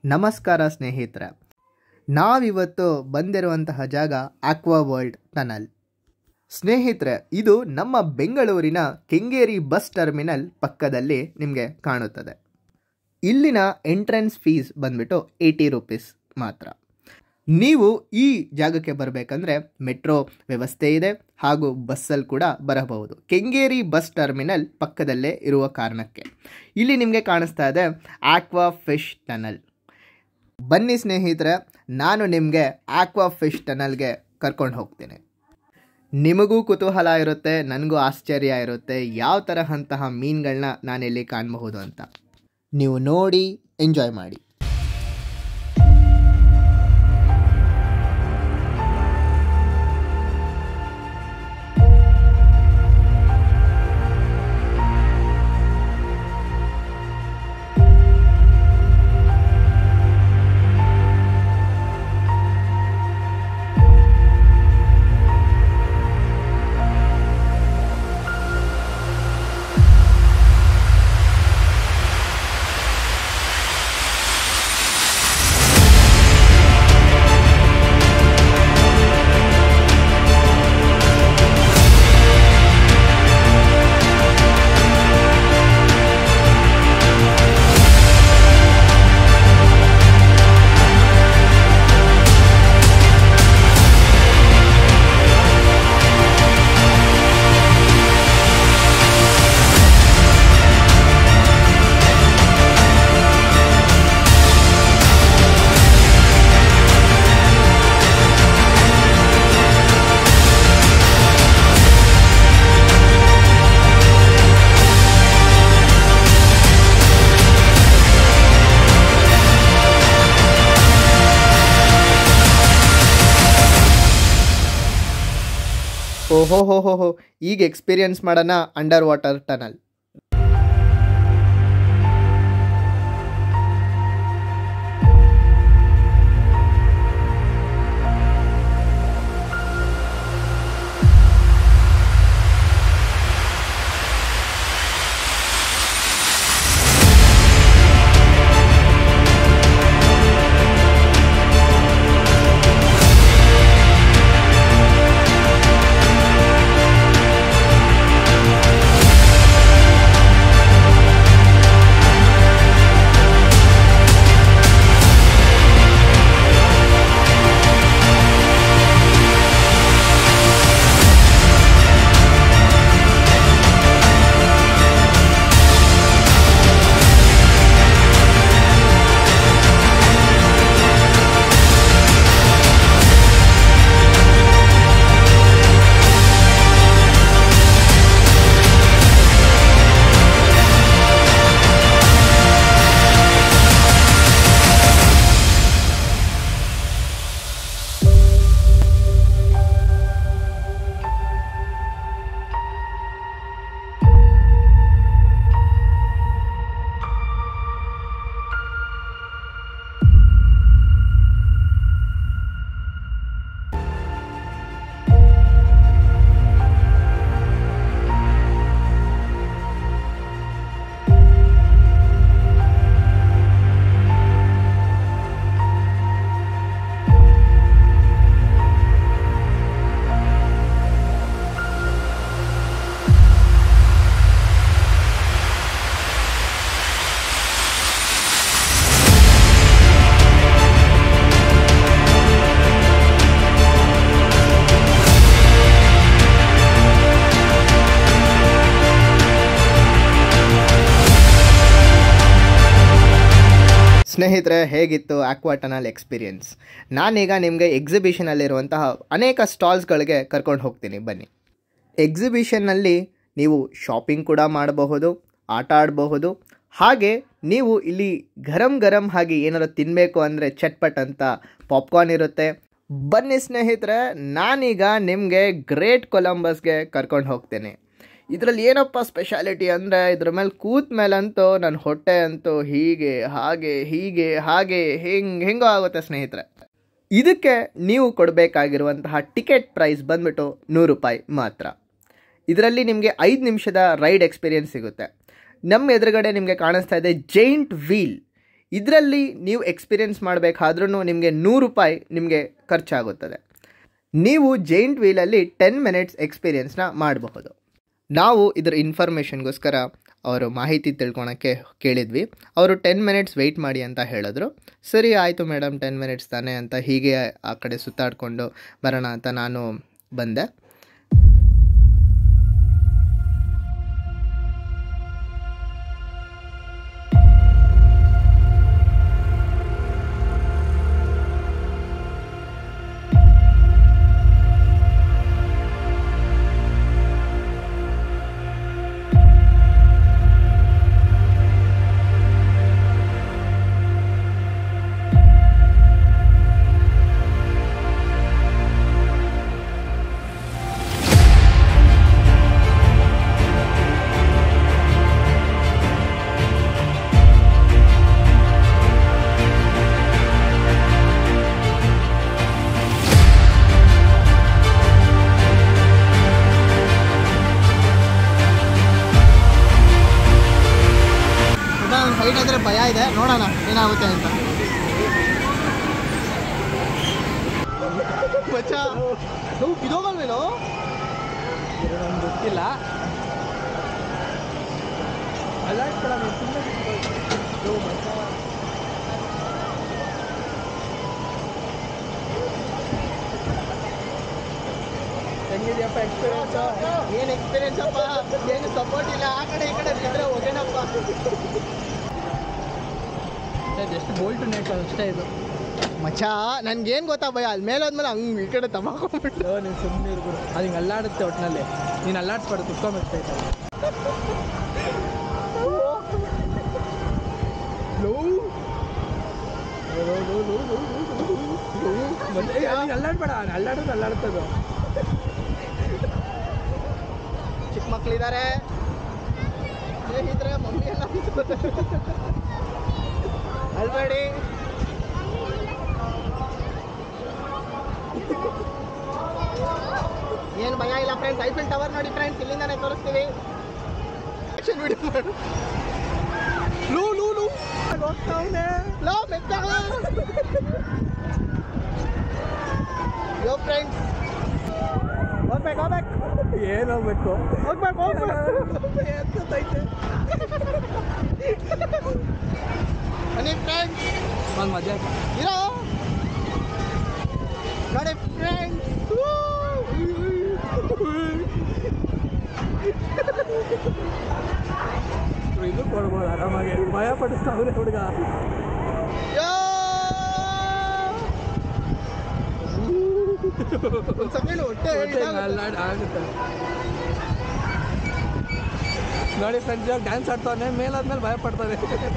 ನಮಸ್ಕಾರ ಸ್ನೇಹಿತರೆ ನಾವಿವತ್ತು ಬಂದಿರುವಂತಹ ಜಾಗ ಆಕ್ವಾ ವರ್ಲ್ಡ್ ಟನಲ್ ಸ್ನೇಹಿತರೆ ಇದು ನಮ್ಮ ಬೆಂಗಳೂರಿನ ಕೆಂಗೇರಿ ಬಸ್ ಟರ್ಮಿನಲ್ ಪಕ್ಕದಲ್ಲಿ ನಿಮಗೆ ಕಾಣುತ್ತದೆ ಇಲ್ಲಿನ ಎಂಟ್ರೆನ್ಸ್ ಫೀಸ್ ಬಂದ್ಬಿಟ್ಟು ಏಯ್ಟಿ ರುಪೀಸ್ ಮಾತ್ರ ನೀವು ಈ ಜಾಗಕ್ಕೆ ಬರಬೇಕಂದ್ರೆ ಮೆಟ್ರೋ ವ್ಯವಸ್ಥೆ ಇದೆ ಹಾಗೂ ಬಸ್ಸಲ್ಲಿ ಕೂಡ ಬರಬಹುದು ಕೆಂಗೇರಿ ಬಸ್ ಟರ್ಮಿನಲ್ ಪಕ್ಕದಲ್ಲೇ ಇರುವ ಕಾರಣಕ್ಕೆ ಇಲ್ಲಿ ನಿಮಗೆ ಕಾಣಿಸ್ತಾ ಇದೆ ಆಕ್ವಾ ಫಿಶ್ ಟನಲ್ ಬನ್ನಿ ಸ್ನೇಹಿತರೆ ನಾನು ನಿಮಗೆ ಆಕ್ವಾ ಫಿಶ್ ಟನಲ್ಗೆ ಕರ್ಕೊಂಡು ಹೋಗ್ತೀನಿ ನಿಮಗೂ ಕುತೂಹಲ ಇರುತ್ತೆ ನನಗೂ ಆಶ್ಚರ್ಯ ಇರುತ್ತೆ ಯಾವ ತರಹಂತಹ ಮೀನುಗಳನ್ನ ನಾನಿಲ್ಲಿ ಕಾಣಬಹುದು ಅಂತ ನೀವು ನೋಡಿ ಎಂಜಾಯ್ ಮಾಡಿ ಓಹೋ ಹೋ ಹೋ ಹೋ ಈಗ ಎಕ್ಸ್ಪೀರಿಯನ್ಸ್ ಮಾಡೋಣ ಅಂಡರ್ ವಾಟರ್ ಟನಲ್ ಸ್ನೇಹಿತರೆ ಹೇಗಿತ್ತು ಆಕ್ವಾ ಟನಲ್ ಎಕ್ಸ್ಪೀರಿಯನ್ಸ್ ನಾನೀಗ ನಿಮಗೆ ಎಕ್ಸಿಬಿಷನಲ್ಲಿರುವಂತಹ ಅನೇಕ ಸ್ಟಾಲ್ಸ್ಗಳಿಗೆ ಕರ್ಕೊಂಡು ಹೋಗ್ತೀನಿ ಬನ್ನಿ ಎಕ್ಸಿಬಿಷನ್ನಲ್ಲಿ ನೀವು ಶಾಪಿಂಗ್ ಕೂಡ ಮಾಡಬಹುದು ಆಟ ಆಡಬಹುದು ಹಾಗೆ ನೀವು ಇಲ್ಲಿ ಗರಂ ಗರಂ ಹಾಗೆ ಏನಾರು ತಿನ್ನಬೇಕು ಅಂದರೆ ಚಟ್ಪಟ್ ಅಂತ ಪಾಪ್ಕಾರ್ನ್ ಇರುತ್ತೆ ಬನ್ನಿ ಸ್ನೇಹಿತರೆ ನಾನೀಗ ನಿಮಗೆ ಗ್ರೇಟ್ ಕೊಲಂಬಸ್ಗೆ ಕರ್ಕೊಂಡು ಹೋಗ್ತೇನೆ ಇದರಲ್ಲಿ ಏನಪ್ಪ ಸ್ಪೆಷಾಲಿಟಿ ಅಂದರೆ ಇದ್ರ ಮೇಲೆ ಕೂತ ಮೇಲಂತೂ ನನ್ನ ಹೊಟ್ಟೆ ಅಂತೂ ಹೀಗೆ ಹಾಗೆ ಹೀಗೆ ಹಾಗೆ ಹೆಂಗೆ ಹೆಂಗೋ ಆಗುತ್ತೆ ಸ್ನೇಹಿತರೆ ಇದಕ್ಕೆ ನೀವು ಕೊಡಬೇಕಾಗಿರುವಂತಹ ಟಿಕೆಟ್ ಪ್ರೈಸ್ ಬಂದ್ಬಿಟ್ಟು ನೂರು ರೂಪಾಯಿ ಮಾತ್ರ ಇದರಲ್ಲಿ ನಿಮಗೆ ಐದು ನಿಮಿಷದ ರೈಡ್ ಎಕ್ಸ್ಪೀರಿಯನ್ಸ್ ಸಿಗುತ್ತೆ ನಮ್ಮ ಎದುರುಗಡೆ ನಿಮಗೆ ಕಾಣಿಸ್ತಾ ಇದೆ ಜೈಂಟ್ ವೀಲ್ ಇದರಲ್ಲಿ ನೀವು ಎಕ್ಸ್ಪೀರಿಯೆನ್ಸ್ ಮಾಡಬೇಕಾದ್ರೂ ನಿಮಗೆ ನೂರು ರೂಪಾಯಿ ನಿಮಗೆ ಖರ್ಚಾಗುತ್ತದೆ ನೀವು ಜೈಂಟ್ ವೀಲಲ್ಲಿ ಟೆನ್ ಮಿನಿಟ್ಸ್ ಎಕ್ಸ್ಪೀರಿಯೆನ್ಸ್ನ ಮಾಡಬಹುದು ನಾವು ಇದರ ಇನ್ಫಾರ್ಮೇಷನ್ಗೋಸ್ಕರ ಅವರು ಮಾಹಿತಿ ತಿಳ್ಕೊಳಕ್ಕೆ ಕೇಳಿದ್ವಿ ಅವರು ಟೆನ್ ಮಿನಿಟ್ಸ್ ವೆಯ್ಟ್ ಮಾಡಿ ಅಂತ ಹೇಳಿದ್ರು ಸರಿ ಆಯಿತು ಮೇಡಮ್ ಟೆನ್ ಮಿನಿಟ್ಸ್ ತಾನೇ ಅಂತ ಹೀಗೆ ಆ ಕಡೆ ಸುತ್ತಾಡಿಕೊಂಡು ಬರೋಣ ಅಂತ ನಾನು ಬಂದೆ ಹೈಟ್ ಅಂದರೆ ಭಯ ಇದೆ ನೋಡೋಣ ಏನಾಗುತ್ತೆ ಅಂತ ಮಚ್ಚಾ ನಾವು ಬಿದೋಗಲ್ವೇನೋ ನನಗೆ ಗೊತ್ತಿಲ್ಲ ಅಲ್ಲಾಡ್ಸ್ಕೊಳ ನೀನು ಸುಮ್ಮನೆ ಹೆಂಗಿದೆಯಪ್ಪ ಎಕ್ಸ್ಪೀರಿಯನ್ಸ್ ಏನು ಎಕ್ಸ್ಪೀರಿಯನ್ಸ್ ಅಪ್ಪ ಏನು ಸಪೋರ್ಟ್ ಇಲ್ಲ ಆ ಕಡೆ ಈ ಕಡೆ ಬಿದ್ದರೆ ಹೋಗೋಣಪ್ಪ ಜಸ್ಟ್ ಬೋಲ್ಟ್ ನೆಟ್ ಅಷ್ಟೇ ಇದು ಮಚ್ಚಾ ನನ್ಗೇನು ಗೊತ್ತಾ ಭಯ ಅಲ್ಲಿ ಮೇಲೆ ಹೋದ್ಮೇಲೆ ಹಂಗೆ ಈ ಕಡೆ ತಮಾಕೊಂಡ್ಬಿಟ್ಟು ಲೋ ನೀನು ಸುಮ್ಮನೆ ಇರ್ಬಿಡು ಅದು ಹಿಂಗೆ ಅಲ್ಲಾಡುತ್ತೆ ಒಟ್ಟಿನಲ್ಲಿ ನೀನು ಅಲ್ಲಾಡ್ಸ್ಬಾರ್ದು ಕುತ್ಕೊಂಬಿಡ್ತೈತೆ ಅಲ್ಲಾಡ್ಬೇಡ ಅಲ್ಲಾಡೋದು ಅಲ್ಲಾಡ್ತದು ಚಿಕ್ಕ ಮಕ್ಕಳಿದ್ದಾರೆ ಸ್ನೇಹಿತರೆ ಮಮ್ಮಿ ಎಲ್ಲ ಅಲ್ಬೇಡಿ ಏನು ಭಯ ಇಲ್ಲ ಫ್ರೆಂಡ್ಸ್ ಐಫಿಲ್ ಟವರ್ ನೋಡಿ ಫ್ರೆಂಡ್ಸ್ ಇಲ್ಲಿಂದಾನೆ ತೋರಿಸ್ತೀವಿ ಆಕ್ಷನ್ ವಿಡಿಯೋ ಮಾಡು ಲೂ ಲೂ ಲೂ ಹೋಗ್ತಾವನೆ ಲೋ ಮೆತ್ತ ಯೋ ಫ್ರೆಂಡ್ಸ್ ಹೋಗ್ಬೇಕು ಹೋಗ್ಬೇಕು ಏನು ಹೋಗ್ಬೇಕು ಹೋಗ್ಬೇಕು ಹೋಗ್ಬೇಕು ಎತ್ತೈತೆ ಬನ್ನಿ ಫ್ರೆಂಡ್ಸ್ ಒಂದು ಮಜಾ ಇರೋ ನೋಡಿ ಫ್ರೆಂಡ್ಸ್ ಇದು ಕೊಡ್ಬೋದು ಆರಾಮಾಗಿ ಭಯ ಪಡಿಸ್ತಾವ್ರೆ ಹುಡುಗ ಒಂದು ಸೆಕೆಂಡ್ ಹೊಟ್ಟೆ ಇದಾಗುತ್ತೆ. ಅಲ್ಲಾಡ್ ಆಗುತ್ತೆ ನೋಡಿ ಫ್ರೆಂಡ್ಸ್ ಇವಾಗ ಡ್ಯಾನ್ಸ್ ಆಡ್ತಾವನೆ ಮೇಲಾದ್ಮೇಲೆ ಭಯ ಪಡ್ತಾನೆ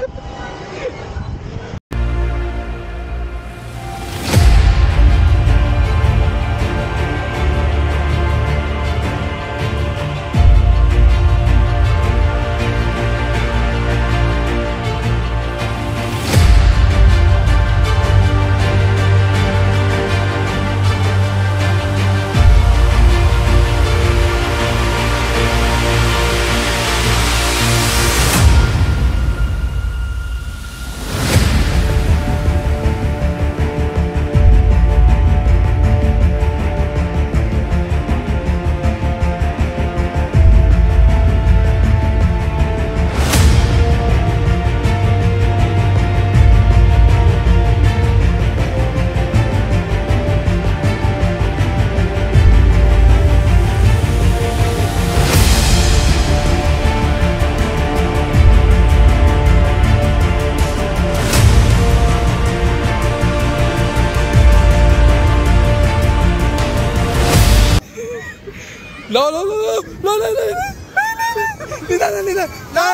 ಲೋ ಲೋ ಲೋ ಲೋ ಲೋ ಲೋ ನಿಧಾನ ನಿಧಾನ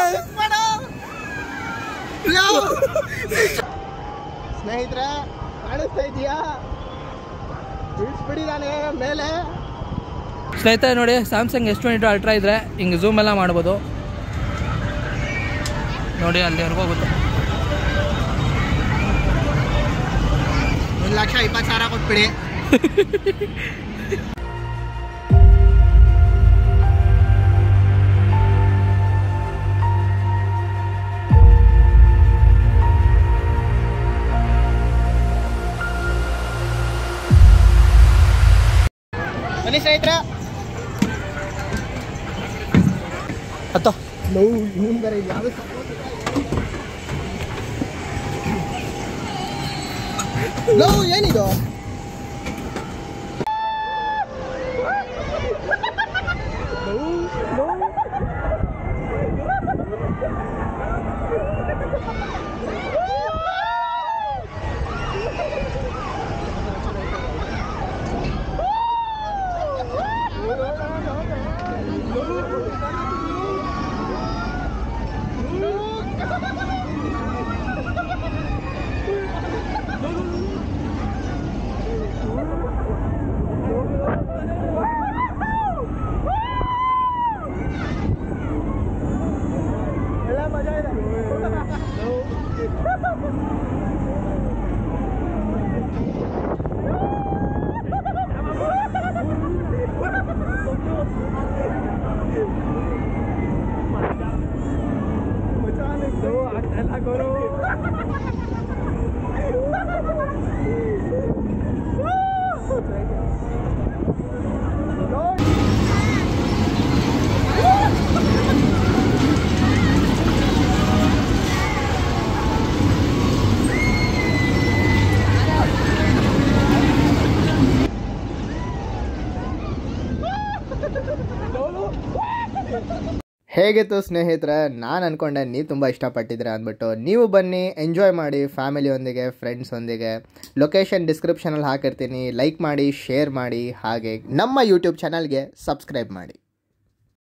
ಸ್ನೇಹಿತರೆ ಕಾಣಿಸ್ತಾ ಇದೆಯಾ ಇಳಿಸ್ಬಿಟ್ಟಿದ್ದಾನೆ ಮೇಲೆ ಸ್ನೇಹಿತರೆ ನೋಡಿ Samsung S twenty two ultra ಇದ್ರೆ ಹಿಂಗೆ ಝೂಮ್ ಎಲ್ಲ ಮಾಡ್ಬೋದು ನೋಡಿ ಅಲ್ಲಿವರೆಗೂ ಹೋಗುತ್ತೆ ಒಂದು ಲಕ್ಷ ಇಪ್ಪತ್ತು ಸಾವಿರ ಕೊಟ್ಬಿಡಿ ಸ್ನೇಹಿತರೆ ಹತ್ತ ನೋವು ಇವನ್ ಬೇರೆ ಇದು ಯಾವ್ದು ನೋವು ಏನಿದು ಹೇಗಿತ್ತು ಸ್ನೇಹಿತರೆ ನಾನು ಅನ್ಕೊಂಡೆ ನೀವು ತುಂಬ ಇಷ್ಟಪಟ್ಟಿದ್ರೆ ಅಂದ್ಬಿಟ್ಟು ನೀವು ಬನ್ನಿ ಎಂಜಾಯ್ ಮಾಡಿ ಫ್ಯಾಮಿಲಿಯೊಂದಿಗೆ ಫ್ರೆಂಡ್ಸೊಂದಿಗೆ ಲೊಕೇಶನ್ ಡಿಸ್ಕ್ರಿಪ್ಷನಲ್ಲಿ ಹಾಕಿರ್ತೀನಿ ಲೈಕ್ ಮಾಡಿ ಶೇರ್ ಮಾಡಿ ಹಾಗೆ ನಮ್ಮ ಯೂಟ್ಯೂಬ್ ಚಾನಲ್ಗೆ ಸಬ್ಸ್ಕ್ರೈಬ್ ಮಾಡಿ